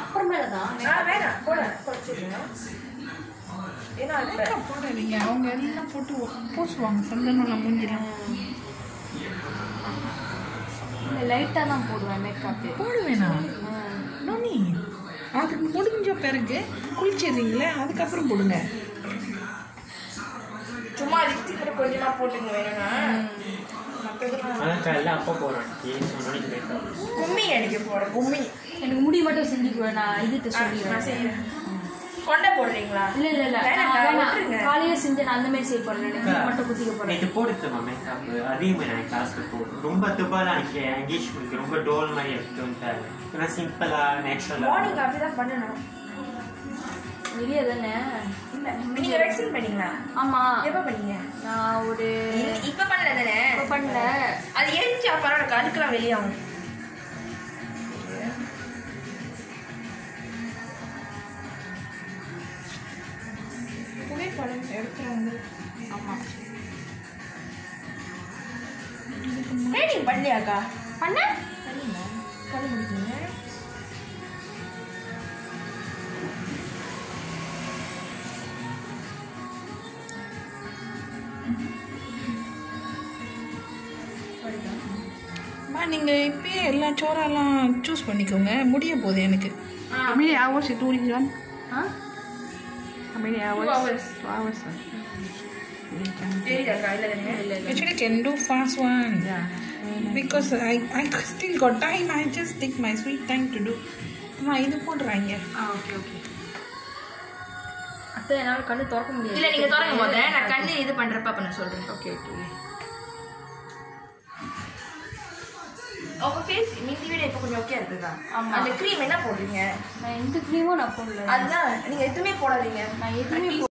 அப்புறமேல தான் ஆ வேணாம் போட குறைச்சிருங்க ஏன்னா அது மேக்கப் போடாதீங்க அவங்க எல்லாம் போட்டு பூசுவாங்க சந்தனம் மூஞ்சிலாம் லைட்டா தான் போடுவேன் மேக்கப் போடுவேனா நோனி அதுக்கு முடிஞ்ச பிறகு குளிச்சிடுறீங்களே அதுக்கப்புறம் போடுங்க சும்மா லிப்ஸ்டிக் மட்டும் கொஞ்சமா போட்டுங்க வேணும்னா மற்றதுலாம் அதான் காலையில் அப்பா போகிறேன் ஏன் சொன்னோன்னு மேக்கப் கும்மி அடிக்க போறேன் கும்மி எனக்கு முடி மட்டும் செஞ்சுக்குவேன் நான் இதுட்டு ஆ, நான் சொல்லிடுவேன் செய்யறேன் கொண்டை போடுறீங்களா இல்ல இல்ல இல்ல வேணாம், நான் வேணாம். விட்டுருங்க. காலையில செஞ்சு நான் அந்த மாதிரி செய்ய போறேன் எனக்கு முடி மட்டும் குத்திக்க போறேன் நேற்று போடுத்துமா மேக்கப் அதே மாதிரி நான் கிளாஸில் போடும் ரொம்ப துபாலாம் எனக்கு எங்கேஜ்மெண்ட்க்கு ரொம்ப டோல் மாதிரி எடுத்துட்டு வந்துட்டாரு ஏன்னா சிம்பிளாக நேச்சுரலாக மார்னிங் அப்படிதான் பண்ணணும் வெளியே தானே இல்ல நீங்க வேக்சின் பண்ணீங்களா ஆமா எப்ப பண்ணீங்க நான் ஒரு இப்ப பண்ணல தானே இப்ப பண்ணல அது எரிஞ்சு அப்புறம் எனக்கு அடுக்கலாம் வெளியாகும் புகைப்படம் எடுக்கிறாங்க ஆமா ட்ரைனிங் பண்ணலையாக்கா பண்ண பண்ணீங்க கண்ணு முடிக்கீங்க அம்மா நீங்கள் இப்பயே எல்லா சோறாலாம் சூஸ் பண்ணிக்கோங்க முடிய போகுது எனக்கு How many hours it will run? Ah How many hours? Two hours. Two hours. ah. தெரியுதாக்கா இல்ல தானே Actually, can do fast one. Yeah. Because I, I still got time. I just take my sweet time to do. நான் இது போடுறாங்க ஆ okay okay அத்தை என்னால கண்ணு திறக்க முடியாது இல்ல நீங்க தொடங்கும் போது நான் கண்ணு இது பண்றப்ப அப்ப நான் சொல்றேன் ஓகே ஓகே உங்க ஃபேஸ் மிந்தி விட இப்ப கொஞ்சம் ஓகே இருக்குதா ஆமா. அந்த க்ரீம் என்ன போடுறீங்க நான் எந்த க்ரீமும் நான் போடல அதுதான் நீங்க எதுவுமே போடாதீங்க நான் எதுவுமே